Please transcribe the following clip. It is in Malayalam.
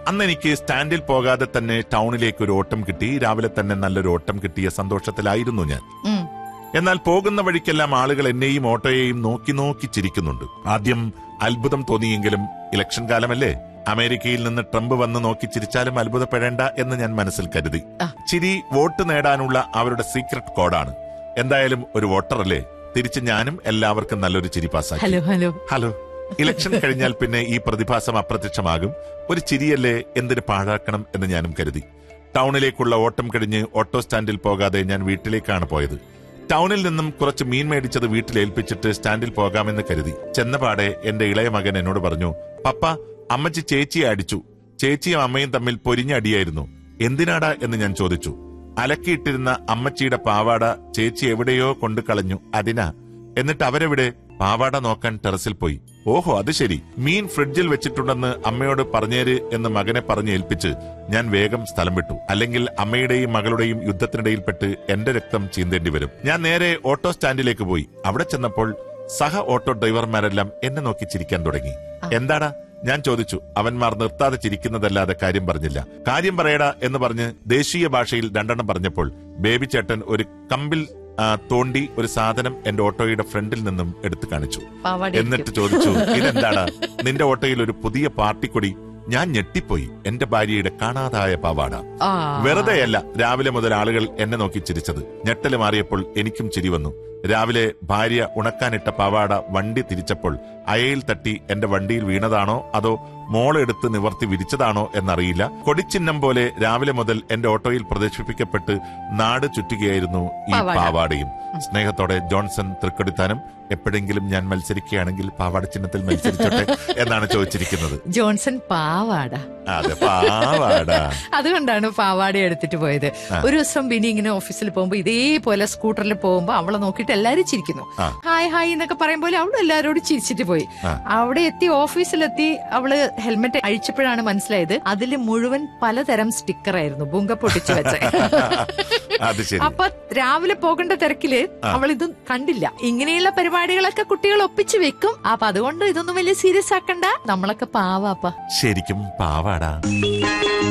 അന്ന് എനിക്ക് സ്റ്റാൻഡിൽ പോകാതെ തന്നെ ടൗണിലേക്ക് ഒരു ഓട്ടം കിട്ടി രാവിലെ തന്നെ നല്ലൊരു ഓട്ടം കിട്ടിയ സന്തോഷത്തിലായിരുന്നു ഞാൻ ഉം. എന്നാൽ പോകുന്ന വഴിക്കെല്ലാം ആളുകൾ എന്നെയും ഓട്ടോയെയും നോക്കി നോക്കി ചിരിക്കുന്നുണ്ട് ആദ്യം അത്ഭുതം തോന്നിയെങ്കിലും ഇലക്ഷൻ കാലമല്ലേ അമേരിക്കയിൽ നിന്ന് ട്രംപ് വന്ന് നോക്കി ചിരിച്ചാലും അത്ഭുതപ്പെടേണ്ട എന്ന് ഞാൻ മനസ്സിൽ കരുതി ആ. ചിരി വോട്ട് നേടാനുള്ള അവരുടെ സീക്രട്ട് കോഡാണ് എന്തായാലും ഒരു വോട്ടറല്ലേ തിരിച്ച് ഞാനും എല്ലാവർക്കും നല്ലൊരു ചിരി പാസ്സാക്കി ഹലോ ഹലോ ഹലോ ഇലക്ഷൻ കഴിഞ്ഞാൽ പിന്നെ ഈ പ്രതിഭാസം അപ്രത്യക്ഷമാകും ഒരു ചിരിയല്ലേ എന്തിന് പാഴാക്കണം എന്ന് ഞാനും കരുതി ടൗണിലേക്കുള്ള ഓട്ടം കഴിഞ്ഞ് ഓട്ടോ സ്റ്റാൻഡിൽ പോകാതെ ഞാൻ വീട്ടിലേക്കാണ് പോയത് ടൗണിൽ നിന്നും കുറച്ച് മീൻ മേടിച്ചത് വീട്ടിൽ ഏൽപ്പിച്ചിട്ട് സ്റ്റാൻഡിൽ പോകാമെന്ന് കരുതി ചെന്നപാടെ എന്റെ ഇളയ മകൻ എന്നോട് പറഞ്ഞു പപ്പ അമ്മച്ചി ചേച്ചിയെ അടിച്ചു ചേച്ചിയും അമ്മയും തമ്മിൽ പൊരിഞ്ഞടിയായിരുന്നു എന്തിനാടാ എന്ന് ഞാൻ ചോദിച്ചു അലക്കിയിട്ടിരുന്ന അമ്മച്ചിയുടെ പാവാട ചേച്ചി എവിടെയോ കൊണ്ടു കളഞ്ഞു അതിനാ എന്നിട്ട് അവരെവിടെ പാവാട നോക്കാൻ ടെറസിൽ പോയി ഓഹോ അത് ശരി മീൻ ഫ്രിഡ്ജിൽ വെച്ചിട്ടുണ്ടെന്ന് അമ്മയോട് പറഞ്ഞേര് എന്ന് മകനെ പറഞ്ഞ് ഏൽപ്പിച്ച് ഞാൻ വേഗം സ്ഥലം വിട്ടു അല്ലെങ്കിൽ അമ്മയുടെയും മകളുടെയും യുദ്ധത്തിനിടയിൽപ്പെട്ട് എന്റെ രക്തം ചീന്തേണ്ടി വരും ഞാൻ നേരെ ഓട്ടോ സ്റ്റാൻഡിലേക്ക് പോയി അവിടെ ചെന്നപ്പോൾ സഹ ഓട്ടോ ഡ്രൈവർമാരെല്ലാം എന്നെ നോക്കി ചിരിക്കാൻ തുടങ്ങി എന്താടാ ഞാൻ ചോദിച്ചു അവന്മാർ നിർത്താതെ ചിരിക്കുന്നതല്ലാതെ കാര്യം പറഞ്ഞില്ല കാര്യം പറയടാ എന്ന് പറഞ്ഞ് ദേശീയ ഭാഷയിൽ രണ്ടെണ്ണം പറഞ്ഞപ്പോൾ ബേബി ചേട്ടൻ ഒരു കമ്പിൽ ആ, തോണ്ടി ഒരു സാധനം എന്റെ ഓട്ടോയുടെ ഫ്രണ്ടിൽ നിന്നും എടുത്തു കാണിച്ചു പാവാട എന്നിട്ട് ചോദിച്ചു ഇതെന്താടാ നിന്റെ ഓട്ടോയിൽ ഒരു പുതിയ പാർട്ടിക്കൊടി ഞാൻ ഞെട്ടിപ്പോയി എന്റെ ഭാര്യയുടെ കാണാതായ പാവാട ആ. വെറുതെയല്ല രാവിലെ മുതൽ ആളുകൾ എന്നെ നോക്കി ചിരിച്ചത് ഞെട്ടല് മാറിയപ്പോൾ എനിക്കും ചിരി വന്നു രാവിലെ ഭാര്യ ഉണക്കാനിട്ട പാവാട വണ്ടി തിരിച്ചപ്പോൾ അയയിൽ തട്ടി എന്റെ വണ്ടിയിൽ വീണതാണോ അതോ മോളെടുത്ത് നിവർത്തി വിരിച്ചതാണോ എന്നറിയില്ല കൊടിച്ചിഹ്നം പോലെ രാവിലെ മുതൽ എന്റെ ഓട്ടോയിൽ പ്രദർശിപ്പിക്കപ്പെട്ട് നാട് ചുറ്റുകയായിരുന്നു ഈ പാവാട. പാവാടയും സ്നേഹത്തോടെ ജോൺസൺ തൃക്കൊടിത്താനം എപ്പോഴെങ്കിലും ഞാൻ മത്സരിക്കുകയാണെങ്കിൽ പാവാട ചിഹ്നത്തിൽ മത്സരിച്ചോട്ടെ എന്നാണ് ചോദിച്ചിരിക്കുന്നത് ജോൺസൺ പാവാട അതെ പാവാട അതുകൊണ്ടാണ് പാവാട എടുത്തിട്ട് പോയത് ഒരു ദിവസം ബിനി ഇങ്ങനെ ഓഫീസിൽ പോകുമ്പോ ഇതേപോലെ സ്കൂട്ടറിൽ പോകുമ്പോ അവളെ നോക്കിയിട്ട് എല്ലാരും ചിരിക്കുന്നു ആ. ഹായ് ഹായ് എന്നൊക്കെ പറയുമ്പോൾ അവളും എല്ലാരോടും ചിരിച്ചിട്ട് പോയി ആ. അവിടെ എത്തി ഓഫീസിലെത്തി അവള് ഹെൽമെറ്റ് അഴിച്ചപ്പോഴാണ് മനസ്സിലായത് അതിൽ മുഴുവൻ പലതരം സ്റ്റിക്കർ ആയിരുന്നു ബുങ്ക പൊട്ടിച്ചു വെച്ച അത് ശരി അപ്പൊ രാവിലെ പോകേണ്ട തിരക്കില് അവൾ ഇതും കണ്ടില്ല ഇങ്ങനെയുള്ള പരിപാടികളൊക്കെ കുട്ടികൾ ഒപ്പിച്ചു വെക്കും അപ്പൊ അതുകൊണ്ട് ഇതൊന്നും വലിയ സീരിയസ് ആക്കണ്ട നമ്മളൊക്കെ പാവാപ്പ ശരിക്കും പാവാടാ